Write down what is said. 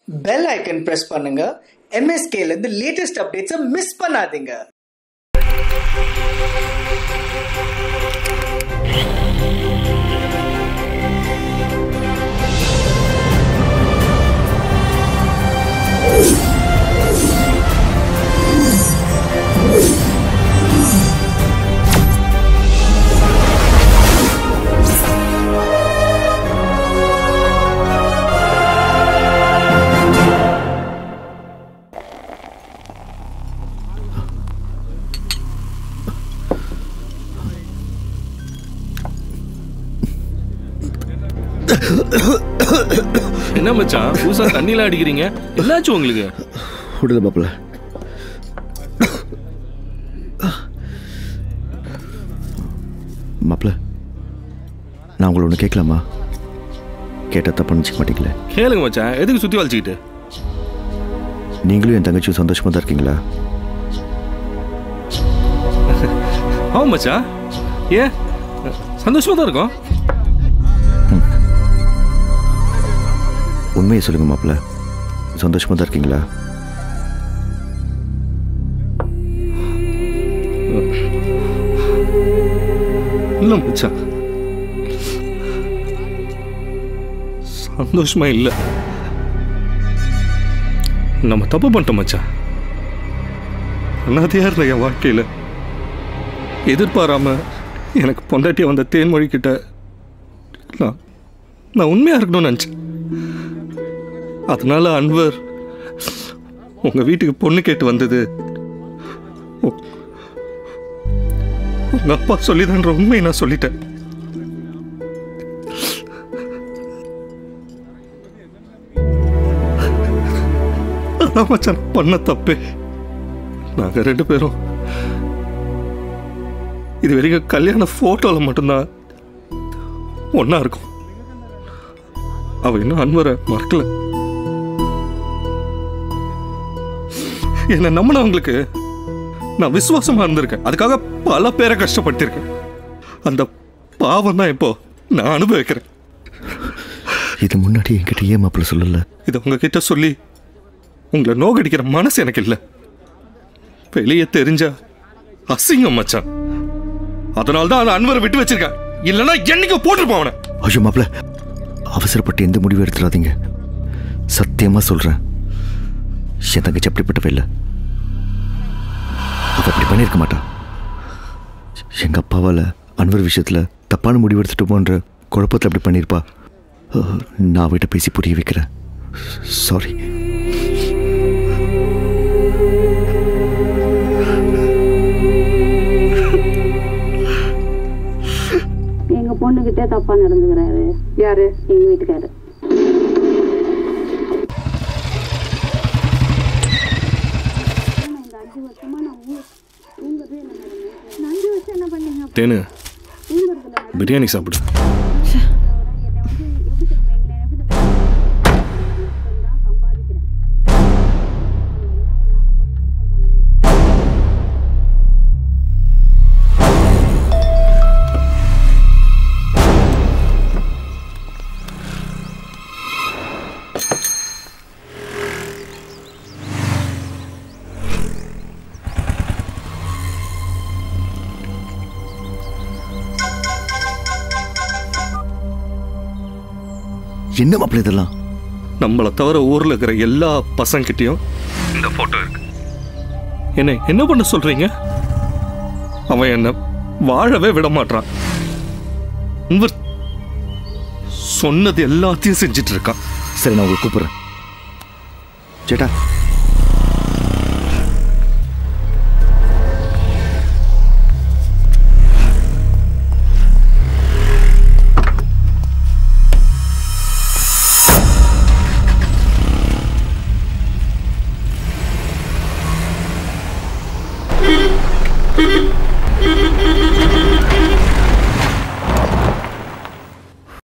Bell icon press பண்ணுங்க MSK ல இருந்து லேட்டஸ்ட் அப்டேட்ஸை மிஸ் பண்ணாதீங்க என்ன மச்சான் புதுசா தண்ணிலாம் அடிக்கிறீங்க என்னாச்சு உங்களுக்கு விடுதல் மாப்பிள்ள மாப்பிள்ள நான் உங்களை ஒன்று கேட்கலாமா கேட்டால் தப்பு நினச்சிக்க மாட்டீங்களே கேளுங்க மச்சான் எதுக்கு சுத்தி வலிச்சுக்கிட்டு நீங்களும் என் தங்கச்சியும் சந்தோஷமாக தான் இருக்கீங்களா ஆமா மச்சான் ஏன் சந்தோஷமா தான் இருக்கும் உண்மையை சொல்லுங்க மாப்பிள்ள சந்தோஷமாக தான் இருக்கீங்களா இல்ல மச்சான் சந்தோஷமா இல்ல நம்ம தப்பு பண்ணிட்டோம் மச்சான் அண்ணாதியா இருந்த என் வாழ்க்கையில எதிர்பாராம எனக்கு பொண்டாட்டிய வந்த தேன்மொழி கிட்ட நான் நான் உண்மையா இருக்கணும்னு நினச்சேன் அதனால அன்வர் உங்க வீட்டுக்கு பொண்ணு கேட்டு வந்தது உ- உங்க அப்பா சொல்லிதான்ற உண்மையை நான் சொல்லிட்டேன் அதான் மச்சான் நான் பண்ண தப்பே நாங்க ரெண்டு பேரும் இது வரைக்கும் கல்யாண போட்டோல மட்டும்தான் ஒண்ணா இருக்கும் அவ இன்னும் அன்வரை மறக்கல என்னை நம்பினவங்களுக்கு நான் விசுவாசமா இருந்திருக்கேன் அதுக்காக பல பேரை கஷ்டப்படுத்தியிருக்கேன் அந்த பாவம் தான் இப்போ நான் அனுபவிக்கிறேன் இது முன்னாடி என்கிட்ட ஏன் மாப்பிள்ள சொல்லலை இதை உங்ககிட்ட சொல்லி உங்களை நோகடிக்கிற மனசு எனக்கு இல்லை வெளியே தெரிஞ்சா அசிங்கம் மச்சான் அதனால தான் அந்த அன்வரை விட்டு வச்சிருக்கேன் இல்லைன்னா என்னைக்கு போட்டுருப்பான் அவனை ஐயோ மாப்பிள்ள அவசரப்பட்டு எந்த முடிவும் எடுத்துடாதீங்க சத்தியமாக சொல்கிறேன் என் தங்கச்சி அப்படிப்பட்டவ இல்லை அவ அப்படி பண்ணியிருக்க மாட்டா எங்கள் அப்பாவால் அன்வர் விஷயத்தில் தப்பான முடிவு எடுத்துட்டு போன்ற குழப்பத்தில் அப்படி பண்ணியிருப்பா அஹ், நான் அவகிட்ட பேசி புரிய வைக்கிறேன் சாரி எங்க பொண்ணுகிட்ட தப்பா நடந்துக்கிறாரு யாரு எங்க வீட்டுக்காரு இந்த அஞ்சு வருஷமா நான் ஊ- தூங்குறதே இல்லை மேடம். இந்த அஞ்சு வருஷம் என்ன பண்ணீங்க தேனு தூங்குறது இல்லை பிரியாணி சாப்பிடு என்னை வந்து எப்படி தெரியுமா எங்களை எப்படி தெரியுமா? தான் சம்பாதிக்கிறேன் என்ன மாப்பிள்ள இதெல்லாம் நம்மளை தவிர ஊர்ல இருக்கிற எல்லா பசங்கிட்டையும் இந்த போட்டோ இருக்கு என்ன என்ன பண்ண சொல்றீங்க அவன் என்ன வாழவே விட மாட்டான் அன்வர் சொன்னது எல்லாத்தையும் செஞ்சிட்டு இருக்கான் சரி நான் உங்களை கூப்பிட்றேன் சேட்டா